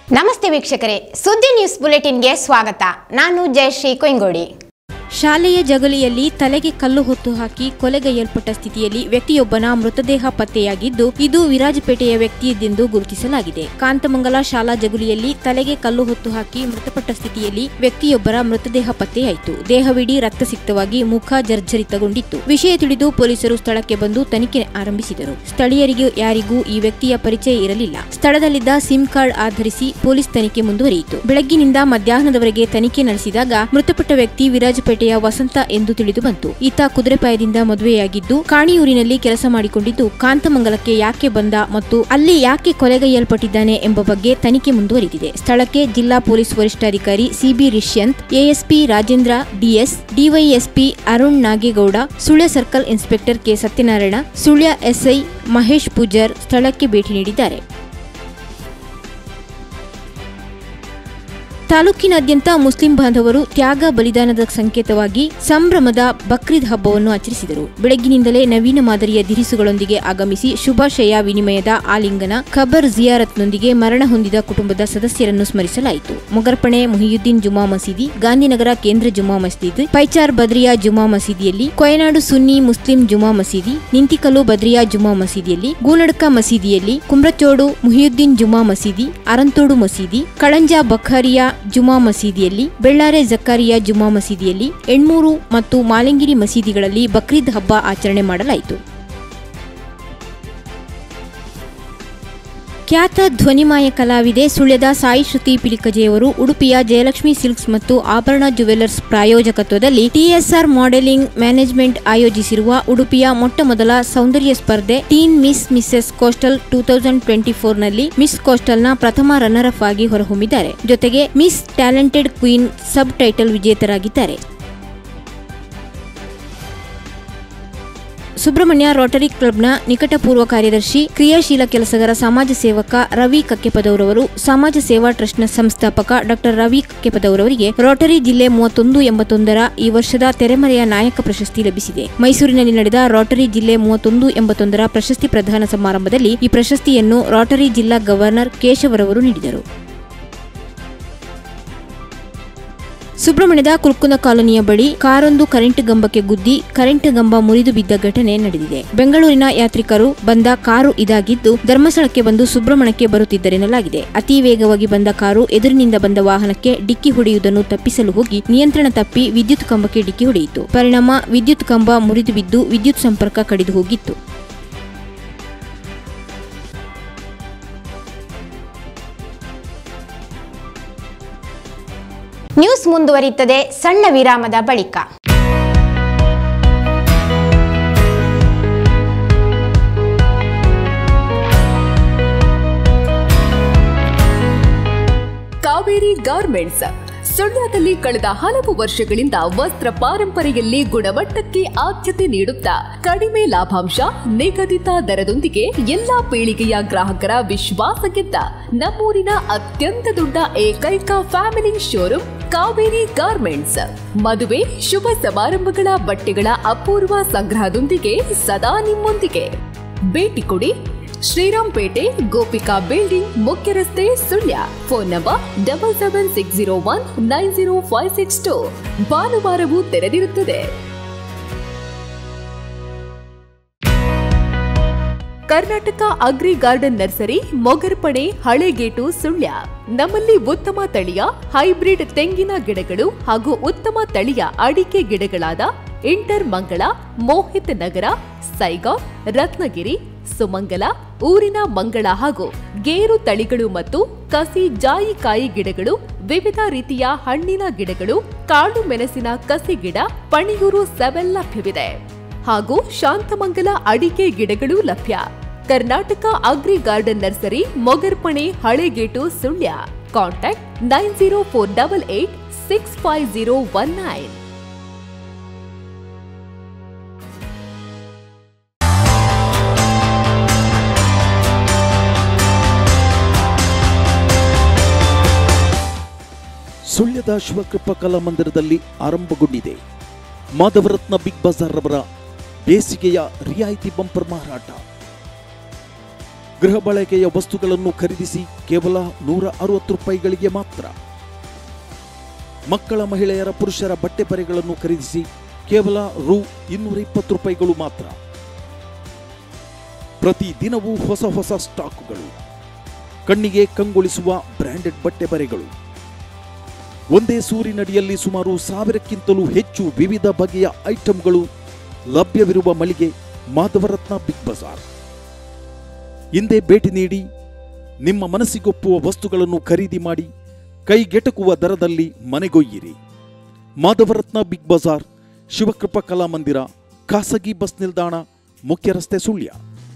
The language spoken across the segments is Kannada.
ನಮಸ್ತೆ ವೀಕ್ಷಕರೇ ಸುದ್ದಿ ನ್ಯೂಸ್ ಬುಲೆಟಿನ್ಗೆ ಸ್ವಾಗತ ನಾನು ಜಯಶ್ರೀ ಕೊಯ್ಗೋಡಿ ಶಾಲೆಯ ಜಗಲಿಯಲ್ಲಿ ತಲೆಗೆ ಕಲ್ಲು ಹೊತ್ತು ಹಾಕಿ ಕೊಲೆಗೈಯಲ್ಪಟ್ಟ ಸ್ಥಿತಿಯಲ್ಲಿ ವ್ಯಕ್ತಿಯೊಬ್ಬನ ಮೃತದೇಹ ಪತ್ತೆಯಾಗಿದ್ದು ಇದು ವಿರಾಜಪೇಟೆಯ ವ್ಯಕ್ತಿಯದೆಂದು ಗುರುತಿಸಲಾಗಿದೆ ಕಾಂತಮಂಗಲ ಶಾಲಾ ಜಗುಲಿಯಲ್ಲಿ ತಲೆಗೆ ಕಲ್ಲು ಹೊತ್ತು ಹಾಕಿ ಮೃತಪಟ್ಟ ಸ್ಥಿತಿಯಲ್ಲಿ ವ್ಯಕ್ತಿಯೊಬ್ಬರ ಮೃತದೇಹ ಪತ್ತೆಯಾಯಿತು ದೇಹವಿಡೀ ರಕ್ತಸಿಕ್ತವಾಗಿ ಮುಖ ಜರ್ಜರಿತಗೊಂಡಿತ್ತು ವಿಷಯ ತಿಳಿದು ಪೊಲೀಸರು ಸ್ಥಳಕ್ಕೆ ಬಂದು ತನಿಖೆ ಆರಂಭಿಸಿದರು ಸ್ಥಳೀಯರಿಗೆ ಯಾರಿಗೂ ಈ ವ್ಯಕ್ತಿಯ ಪರಿಚಯ ಇರಲಿಲ್ಲ ಸ್ಥಳದಲ್ಲಿದ್ದ ಸಿಮ್ ಕಾರ್ಡ್ ಆಧರಿಸಿ ಪೊಲೀಸ್ ತನಿಖೆ ಮುಂದುವರಿಯಿತು ಬೆಳಗ್ಗಿನಿಂದ ಮಧ್ಯಾಹ್ನದವರೆಗೆ ತನಿಖೆ ನಡೆಸಿದಾಗ ಮೃತಪಟ್ಟ ವ್ಯಕ್ತಿ ವಿರಾಜಪೇಟೆಯ ವಸಂತ ಎಂದು ತಿಳಿದು ಬಂತು ಈತ ಕುದುರೆಪಾಯದಿಂದ ಮದುವೆಯಾಗಿದ್ದು ಕಾಣಿಯೂರಿನಲ್ಲಿ ಕೆಲಸ ಮಾಡಿಕೊಂಡಿದ್ದು ಕಾಂತಮಂಗಲಕ್ಕೆ ಯಾಕೆ ಬಂದ ಮತ್ತು ಅಲ್ಲಿ ಯಾಕೆ ಕೊಲೆಗೈಯಲ್ಪಟ್ಟಿದ್ದಾನೆ ಎಂಬ ಬಗ್ಗೆ ತನಿಖೆ ಮುಂದುವರಿದಿದೆ ಸ್ಥಳಕ್ಕೆ ಜಿಲ್ಲಾ ಪೊಲೀಸ್ ವರಿಷ್ಠಾಧಿಕಾರಿ C B Rishyanth A S P Rajendra D S D Y S P Arun Nagegowda Sullia circle inspector K Satyanarayana Sullia S I Mahesh Poojar ಸ್ಥಳಕ್ಕೆ ಭೇಟಿ ನೀಡಿದ್ದಾರೆ ತಾಲೂಕಿನಾದ್ಯಂತ ಮುಸ್ಲಿಂ ಬಾಂಧವರು ತ್ಯಾಗ ಬಲಿದಾನದ ಸಂಕೇತವಾಗಿ ಸಂಭ್ರಮದ ಬಕ್ರೀದ್ ಹಬ್ಬವನ್ನು ಆಚರಿಸಿದರು ಬೆಳಗ್ಗಿನಿಂದಲೇ ನವೀನ ಮಾದರಿಯ ದಿರಿಸುಗಳೊಂದಿಗೆ ಆಗಮಿಸಿ ಶುಭಾಶಯ ವಿನಿಮಯದ ಆಲಿಂಗನ ಖಬರ್ ಜಿಯಾರತ್ನೊಂದಿಗೆ ಮರಣ ಹೊಂದಿದ ಕುಟುಂಬದ ಸದಸ್ಯರನ್ನು ಸ್ಮರಿಸಲಾಯಿತು ಮೊಗರ್ಪಣೆ ಮುಹಿಯುದ್ದೀನ್ ಜುಮಾ ಮಸೀದಿ ಗಾಂಧಿನಗರ ಕೇಂದ್ರ ಜುಮಾ ಮಸೀದಿ ಪೈಚಾರ್ ಬದ್ರಿಯಾ ಜುಮಾ ಮಸೀದಿಯಲ್ಲಿ ಕೊಯನಾಡು ಸುನ್ನಿ ಮುಸ್ಲಿಂ ಜುಮಾ ಮಸೀದಿ ನಿಂತಿಕಲ್ಲು ಬದ್ರಿಯಾ ಜುಮಾ ಮಸೀದಿಯಲ್ಲಿ ಗೂನಡ್ಕ ಮಸೀದಿಯಲ್ಲಿ ಕುಮ್ರಚೋಡು ಮುಹಿಯುದ್ದೀನ್ ಜುಮಾ ಮಸೀದಿ ಅರಂತೋಡು ಮಸೀದಿ ಕಳಂಜ ಬಖಾರಿಯಾ ಜುಮಾ ಮಸೀದಿಯಲ್ಲಿ ಬೆಳ್ಳಾರೆ ಜಕ್ಕಾರಿಯಾ ಜುಮಾ ಮಸೀದಿಯಲ್ಲಿ ಎಣ್ಮೂರು ಮತ್ತು ಮಾಲಿಂಗಿರಿ ಮಸೀದಿಗಳಲ್ಲಿ ಬಕ್ರೀದ್ ಹಬ್ಬ ಆಚರಣೆ ಮಾಡಲಾಯಿತು ಖ್ಯಾತ ಧ್ವನಿಮಾಯ ಕಲಾವಿದೆ ಸುಳ್ಯದ ಸಾಯಿ ಶ್ರುತಿ ಪಿಲಿಕಜೆಯವರು ಉಡುಪಿಯ ಜಯಲಕ್ಷ್ಮಿ ಸಿಲ್ಕ್ಸ್ ಮತ್ತು ಆಭರಣ ಜುವೆಲ್ಲರ್ಸ್ ಪ್ರಾಯೋಜಕತ್ವದಲ್ಲಿ ಟಿಎಸ್ಆರ್ ಮಾಡೆಲಿಂಗ್ ಮ್ಯಾನೇಜ್ಮೆಂಟ್ ಆಯೋಜಿಸಿರುವ ಉಡುಪಿಯ ಮೊಟ್ಟಮೊದಲ ಸೌಂದರ್ಯ ಸ್ಪರ್ಧೆ teen miss Mrs coastal two thousand twenty ನಲ್ಲಿ ಮಿಸ್ ಕೋಸ್ಟಲ್ನ ಪ್ರಥಮ ರನ್ನರ್ ಅಪ್ ಆಗಿ ಹೊರಹೊಮ್ಮಿದ್ದಾರೆ ಜೊತೆಗೆ miss talented queen sub title ವಿಜೇತರಾಗಿದ್ದಾರೆ ಸುಬ್ರಹ್ಮಣ್ಯ ರೋಟರಿ ಕ್ಲಬ್ನ ನಿಕಟಪೂರ್ವ ಕಾರ್ಯದರ್ಶಿ ಕ್ರಿಯಾಶೀಲ ಕೆಲಸಗಾರ ಸಮಾಜ ಸೇವಕ ರವಿ ಕಕ್ಕೆಪದವರವರು ಸಮಾಜ ಸೇವಾ ಟ್ರಸ್ಟ್ನ ಸಂಸ್ಥಾಪಕ ಡಾಕ್ಟರ್ ರವಿ ಕಕ್ಕೆಪದವರವರಿಗೆ ರೋಟರಿ ಜಿಲ್ಲೆ ಮೂವತ್ತೊಂದು ಎಂಬತ್ತೊಂದರ ಈ ವರ್ಷದ ತೆರೆಮರೆಯ ನಾಯಕ ಪ್ರಶಸ್ತಿ ಲಭಿಸಿದೆ ಮೈಸೂರಿನಲ್ಲಿ ನಡೆದ ರೋಟರಿ ಜಿಲ್ಲೆ ಮೂವತ್ತೊಂದು ಎಂಬತ್ತೊಂದರ ಪ್ರಶಸ್ತಿ ಪ್ರದಾನ ಸಮಾರಂಭದಲ್ಲಿ ಈ ಪ್ರಶಸ್ತಿಯನ್ನು ರೋಟರಿ ಜಿಲ್ಲಾ ಗವರ್ನರ್ ಕೇಶವರವರು ನೀಡಿದರು ಸುಬ್ರಹ್ಮಣ್ಯದ ಕುಲ್ಕುಂದ ಕಾಲೋನಿಯ ಬಳಿ ಕಾರೊಂದು ಕರೆಂಟ್ ಗಂಬಕ್ಕೆ ಗುದ್ದಿ ಕರೆಂಟ್ ಗಂಬ ಮುರಿದು ಬಿದ್ದ ಘಟನೆ ನಡೆದಿದೆ ಬೆಂಗಳೂರಿನ ಯಾತ್ರಿಕರು ಬಂದ ಕಾರು ಇದಾಗಿದ್ದು ಧರ್ಮಸ್ಥಳಕ್ಕೆ ಬಂದು ಸುಬ್ರಹ್ಮಣ್ಯಕ್ಕೆ ಬರುತ್ತಿದ್ದರೆನ್ನಲಾಗಿದೆ ಅತಿ ವೇಗವಾಗಿ ಬಂದ ಕಾರು ಎದುರಿನಿಂದ ಬಂದ ವಾಹನಕ್ಕೆ ಡಿಕ್ಕಿ ಹೊಡೆಯುವುದನ್ನು ತಪ್ಪಿಸಲು ಹೋಗಿ ನಿಯಂತ್ರಣ ತಪ್ಪಿ ವಿದ್ಯುತ್ ಕಂಬಕ್ಕೆ ಡಿಕ್ಕಿ ಹೊಡೆಯಿತು ಪರಿಣಾಮ ವಿದ್ಯುತ್ ಕಂಬ ಮುರಿದು ಬಿದ್ದು ವಿದ್ಯುತ್ ಸಂಪರ್ಕ ಕಡಿದು ಹೋಗಿತ್ತು ನ್ಯೂಸ್ ಮುಂದುವರಿಯುತ್ತದೆ ಸಣ್ಣ ವಿರಾಮದ ಬಳಿಕ ಕಾವೇರಿ ಗಾರ್ಮೆಂಟ್ಸ್ ಸುಳ್ಯದಲ್ಲಿ ಕಳೆದ ಹಲವು ವರ್ಷಗಳಿಂದ ವಸ್ತ್ರ ಪಾರಂಪರೆಯಲ್ಲಿ ಗುಣಮಟ್ಟಕ್ಕೆ ಆದ್ಯತೆ ನೀಡುತ್ತಾ ಕಡಿಮೆ ಲಾಭಾಂಶ ನಿಗದಿತ ದರದೊಂದಿಗೆ ಎಲ್ಲಾ ಪೀಳಿಗೆಯ ಗ್ರಾಹಕರ ವಿಶ್ವಾಸ ಗೆದ್ದ ನಮ್ಮೂರಿನ ಅತ್ಯಂತ ದೊಡ್ಡ ಏಕೈಕ ಫ್ಯಾಮಿಲಿ ಶೋರೂಮ್ ಕಾವೇರಿ ಗಾರ್ಮೆಂಟ್ಸ್ ಮದುವೆ ಶುಭ ಸಮಾರಂಭಗಳ ಬಟ್ಟೆಗಳ ಅಪೂರ್ವ ಸಂಗ್ರಹದೊಂದಿಗೆ ಸದಾ ನಿಮ್ಮೊಂದಿಗೆ ಭೇಟಿ ಕೊಡಿ ಶ್ರೀರಾಮ್ಪೇಟೆ ಗೋಪಿಕಾ ಬಿಲ್ಡಿಂಗ್ ಮುಖ್ಯ ರಸ್ತೆ Sullia phone number double seven six zero one nine zero five six two ಭಾನುವಾರವೂ ತೆರೆದಿರುತ್ತದೆ Karnataka agri garden nursery Mogarpane Halegate Sullia ನಮ್ಮಲ್ಲಿ ಉತ್ತಮ ತಳಿಯ ಹೈಬ್ರಿಡ್ ತೆಂಗಿನ ಗಿಡಗಳು ಹಾಗೂ ಉತ್ತಮ ತಳಿಯ ಅಡಿಕೆ ಗಿಡಗಳಾದ ಇಂಟರ್ ಮಂಗಳ ಮೋಹಿತ್ ನಗರ ಸೈಗಾವ್ ರತ್ನಗಿರಿ ಸುಮಂಗಲ ಊರಿನ ಮಂಗಳ ಹಾಗೂ ಗೇರು ತಳಿಗಳು ಮತ್ತು ಕಸಿ ಜಾಯಿಕಾಯಿ ಗಿಡಗಳು ವಿವಿಧ ರೀತಿಯ ಹಣ್ಣಿನ ಗಿಡಗಳು ಕಾಳು ಮೆಣಸಿನ ಕಸಿ ಗಿಡ ಪಣಿಯೂರು ಸೆವೆಲ್ ಲಭ್ಯವಿದೆ ಹಾಗೂ ಶಾಂತಮಂಗಲ ಅಡಿಕೆ ಗಿಡಗಳು ಲಭ್ಯ Karnataka agri garden nursery Mogarpane Halegate Sullia contact nine zero four double eight six five zero one nine ಸುಳ್ಯದ ಶಿವಕೃಪಾ ಕಲಾಮಂದಿರದಲ್ಲಿ ಆರಂಭಗೊಂಡಿದೆ ಮಾಧವರತ್ನ ಬಿಗ್ ಬಜಾರ್ ರವರ ಬೇಸಿಗೆಯ ರಿಯಾಯಿತಿ ಬಂಪರ್ ಮಾರಾಟ ಗೃಹ ಬಳಕೆಯ ವಸ್ತುಗಳನ್ನು ಖರೀದಿಸಿ ಕೇವಲ ನೂರ ಅರವತ್ತು ರೂಪಾಯಿಗಳಿಗೆ ಮಾತ್ರ ಮಕ್ಕಳ ಮಹಿಳೆಯರ ಪುರುಷರ ಬಟ್ಟೆ ಬರೆಗಳನ್ನು ಖರೀದಿಸಿ ಕೇವಲ ರು ಇನ್ನೂರ ಇಪ್ಪತ್ತು ರೂಪಾಯಿಗಳು ಮಾತ್ರ ಪ್ರತಿ ದಿನವೂ ಹೊಸ ಹೊಸ ಸ್ಟಾಕ್ಗಳು ಕಣ್ಣಿಗೆ ಕಂಗೊಳಿಸುವ ಬ್ರ್ಯಾಂಡೆಡ್ ಬಟ್ಟೆ ಬರೆಗಳು ಒಂದೇ ಸೂರಿನಡಿಯಲ್ಲಿ ಸುಮಾರು ಸಾವಿರಕ್ಕಿಂತಲೂ ಹೆಚ್ಚು ವಿವಿಧ ಬಗೆಯ ಐಟಂಗಳು ಲಭ್ಯವಿರುವ ಮಳಿಗೆ ಮಾಧವರತ್ನ ಬಿಗ್ ಬಜಾರ್ ಹಿಂದೆ ಭೇಟಿ ನೀಡಿ ನಿಮ್ಮ ಮನಸ್ಸಿಗೊಪ್ಪುವ ವಸ್ತುಗಳನ್ನು ಖರೀದಿ ಮಾಡಿ ಕೈಗೆಟಕುವ ದರದಲ್ಲಿ ಮನೆಗೊಯ್ಯಿರಿ ಮಾಧವರತ್ನ ಬಿಗ್ ಬಜಾರ್ ಶಿವಕೃಪಾ ಕಲಾಮಂದಿರ ಖಾಸಗಿ ಬಸ್ ನಿಲ್ದಾಣ ಮುಖ್ಯ ರಸ್ತೆ ಸುಳ್ಯ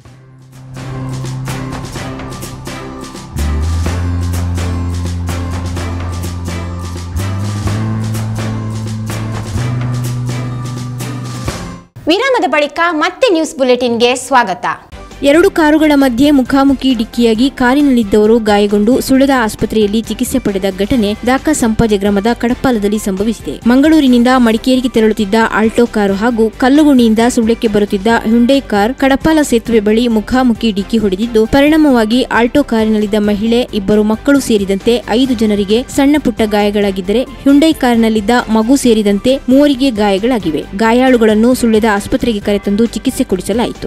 ವಿರಾಮದ ಬಳಿಕ ಮತ್ತೆ ನ್ಯೂಸ್ ಬುಲೆಟಿನ್ಗೆ ಸ್ವಾಗತ ಎರಡು ಕಾರುಗಳ ಮಧ್ಯೆ ಮುಖಾಮುಖಿ ಡಿಕ್ಕಿಯಾಗಿ ಕಾರಿನಲ್ಲಿದ್ದವರು ಗಾಯಗೊಂಡು ಸುಳ್ಯದ ಆಸ್ಪತ್ರೆಯಲ್ಲಿ ಚಿಕಿತ್ಸೆ ಪಡೆದ ಘಟನೆ ದಾಕ ಸಂಪಾಜೆ ಗ್ರಾಮದ ಕಡಪಾಲದಲ್ಲಿ ಸಂಭವಿಸಿದೆ ಮಂಗಳೂರಿನಿಂದ ಮಡಿಕೇರಿಗೆ ತೆರಳುತ್ತಿದ್ದ ಆಲ್ಟೋ ಕಾರು ಹಾಗೂ ಕಲ್ಲುಗುಣಿಯಿಂದ ಸುಳ್ಯಕ್ಕೆ ಬರುತ್ತಿದ್ದ ಹ್ಯುಂಡೈ ಕಾರ್ ಕಡಪಾಲ ಸೇತುವೆ ಬಳಿ ಮುಖಾಮುಖಿ ಡಿಕ್ಕಿ ಹೊಡೆದಿದ್ದು ಪರಿಣಾಮವಾಗಿ ಆಲ್ಟೋ ಕಾರಿನಲ್ಲಿದ್ದ ಮಹಿಳೆ ಇಬ್ಬರು ಮಕ್ಕಳು ಸೇರಿದಂತೆ ಐದು ಜನರಿಗೆ ಸಣ್ಣ ಪುಟ್ಟ ಗಾಯಗಳಾಗಿದ್ದರೆ ಹ್ಯುಂಡೈ ಕಾರಿನಲ್ಲಿದ್ದ ಮಗು ಸೇರಿದಂತೆ ಮೂವರಿಗೆ ಗಾಯಗಳಾಗಿವೆ ಗಾಯಾಳುಗಳನ್ನು ಸುಳ್ಯದ ಆಸ್ಪತ್ರೆಗೆ ಕರೆತಂದು ಚಿಕಿತ್ಸೆ ಕೊಡಿಸಲಾಯಿತು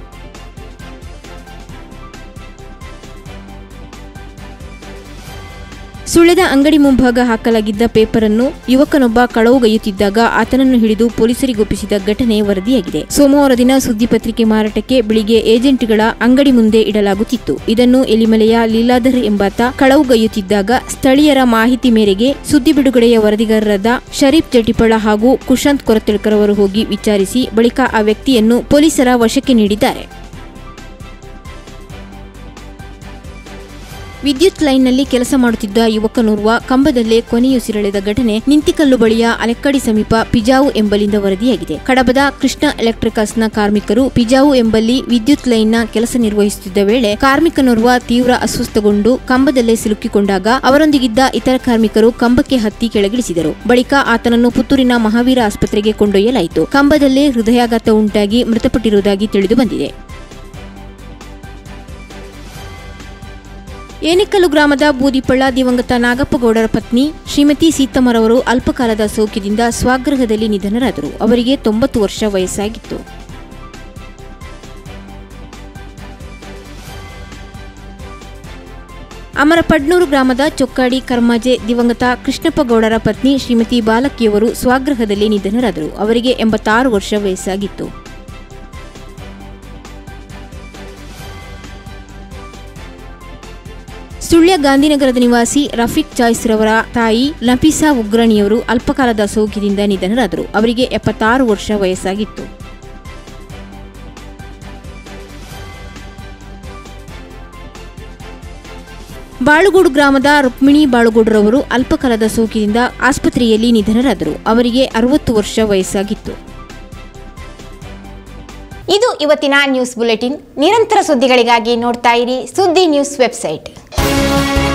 ಸುಳ್ಯದ ಅಂಗಡಿ ಮುಂಭಾಗ ಹಾಕಲಾಗಿದ್ದ ಪೇಪರ್ ಅನ್ನು ಯುವಕನೊಬ್ಬ ಕಳವುಗೈಯುತ್ತಿದ್ದಾಗ ಆತನನ್ನು ಹಿಡಿದು ಪೊಲೀಸರಿಗೊಪ್ಪಿಸಿದ ಘಟನೆ ವರದಿಯಾಗಿದೆ ಸೋಮವಾರ ದಿನ ಸುದ್ದಿ ಪತ್ರಿಕೆ ಮಾರಾಟಕ್ಕೆ ಬೆಳಿಗ್ಗೆ ಏಜೆಂಟ್ಗಳ ಅಂಗಡಿ ಮುಂದೆ ಇಡಲಾಗುತ್ತಿತ್ತು ಇದನ್ನು ಎಲಿಮಲೆಯ ಲೀಲಾಧರ್ ಎಂಬಾತ ಕಳವುಗೈಯುತ್ತಿದ್ದಾಗ ಸ್ಥಳೀಯರ ಮಾಹಿತಿ ಮೇರೆಗೆ ಸುದ್ದಿ ಬಿಡುಗಡೆಯ ವರದಿಗಾರರಾದ ಶರೀಫ್ ಜಟಿಪಳ ಹಾಗೂ ಕುಶಾಂತ್ ಕೊರತೆಳ್ಕರ್ ಅವರು ಹೋಗಿ ವಿಚಾರಿಸಿ ಬಳಿಕ ಆ ವ್ಯಕ್ತಿಯನ್ನು ಪೊಲೀಸರ ವಶಕ್ಕೆ ನೀಡಿದ್ದಾರೆ ವಿದ್ಯುತ್ ಲೈನ್ನಲ್ಲಿ ಕೆಲಸ ಮಾಡುತ್ತಿದ್ದ ಯುವಕನೋರ್ವ ಕಂಬದಲ್ಲೇ ಕೊನೆಯುಸಿರೆಳೆದ ಘಟನೆ ನಿಂತಿಕಲ್ಲು ಬಳಿಯ ಅಲೆಕ್ಕಡಿ ಸಮೀಪ ಪಿಜಾವು ಎಂಬಲ್ಲಿಂದ ವರದಿಯಾಗಿದೆ ಕಡಬದ ಕೃಷ್ಣ ಎಲೆಕ್ಟ್ರಿಕಲ್ಸ್ನ ಕಾರ್ಮಿಕರು ಪಿಜಾವು ಎಂಬಲ್ಲಿ ವಿದ್ಯುತ್ ಲೈನ್ನ ಕೆಲಸ ನಿರ್ವಹಿಸುತ್ತಿದ್ದ ವೇಳೆ ಕಾರ್ಮಿಕನೋರ್ವ ತೀವ್ರ ಅಸ್ವಸ್ಥಗೊಂಡು ಕಂಬದಲ್ಲೇ ಸಿಲುಕಿಕೊಂಡಾಗ ಅವರೊಂದಿಗಿದ್ದ ಇತರ ಕಾರ್ಮಿಕರು ಕಂಬಕ್ಕೆ ಹತ್ತಿ ಕೆಳಗಿಳಿಸಿದರು ಬಳಿಕ ಆತನನ್ನು ಪುತ್ತೂರಿನ ಮಹಾವೀರ ಆಸ್ಪತ್ರೆಗೆ ಕೊಂಡೊಯ್ಯಲಾಯಿತು ಕಂಬದಲ್ಲೇ ಹೃದಯಾಘಾತ ಉಂಟಾಗಿ ಮೃತಪಟ್ಟಿರುವುದಾಗಿ ತಿಳಿದು ಬಂದಿದೆ ಏನಿಕಲ್ಲು ಗ್ರಾಮದ ಬೂದಿಪಳ್ಳ ದಿವಂಗತ ನಾಗಪ್ಪಗೌಡರ ಪತ್ನಿ ಶ್ರೀಮತಿ ಸೀತಮ್ಮರವರು ಅಲ್ಪಕಾಲದ ಸೋಂಕಿನಿಂದ ಸ್ವಗೃಹದಲ್ಲಿ ನಿಧನರಾದರು ಅವರಿಗೆ ತೊಂಬತ್ತು ವರ್ಷ ವಯಸ್ಸಾಗಿತ್ತು ಅಮರಪಡ್ನೂರು ಗ್ರಾಮದ ಚೊಕ್ಕಾಡಿ ಕರ್ಮಾಜೆ ದಿವಂಗತ ಕೃಷ್ಣಪ್ಪ ಗೌಡರ ಪತ್ನಿ ಶ್ರೀಮತಿ ಬಾಲಕಿಯವರು ಸ್ವಗೃಹದಲ್ಲಿ ನಿಧನರಾದರು ಅವರಿಗೆ ಎಂಬತ್ತಾರು ವರ್ಷ ವಯಸ್ಸಾಗಿತ್ತು ಸುಳ್ಯ ಗಾಂಧಿನಗರದ ನಿವಾಸಿ ರಫೀಕ್ ಚಾಯ್ಸ್ ರವರ ತಾಯಿ ನಫೀಸಾ ಉಗ್ರಣಿಯವರು ಅಲ್ಪಕಾಲದ ಸೋಂಕಿನಿಂದ ನಿಧನರಾದರು ಅವರಿಗೆ ಎಪ್ಪತ್ತಾರು ವರ್ಷ ವಯಸ್ಸಾಗಿತ್ತು ಬಾಳುಗೋಡು ಗ್ರಾಮದ ರುಕ್ಮಿಣಿ ಬಾಳುಗೋಡ್ರವರು ಅಲ್ಪಕಾಲದ ಸೋಂಕಿನಿಂದ ಆಸ್ಪತ್ರೆಯಲ್ಲಿ ನಿಧನರಾದರು ಅವರಿಗೆ ಅರವತ್ತು ವರ್ಷ ವಯಸ್ಸಾಗಿತ್ತು ಇದು ಇವತ್ತಿನ ನ್ಯೂಸ್ ಬುಲೆಟಿನ್ ನಿರಂತರ ಸುದ್ದಿಗಳಿಗಾಗಿ ನೋಡ್ತಾ ಇರಿ ಸುದ್ದಿ ನ್ಯೂಸ್ ವೆಬ್ಸೈಟ್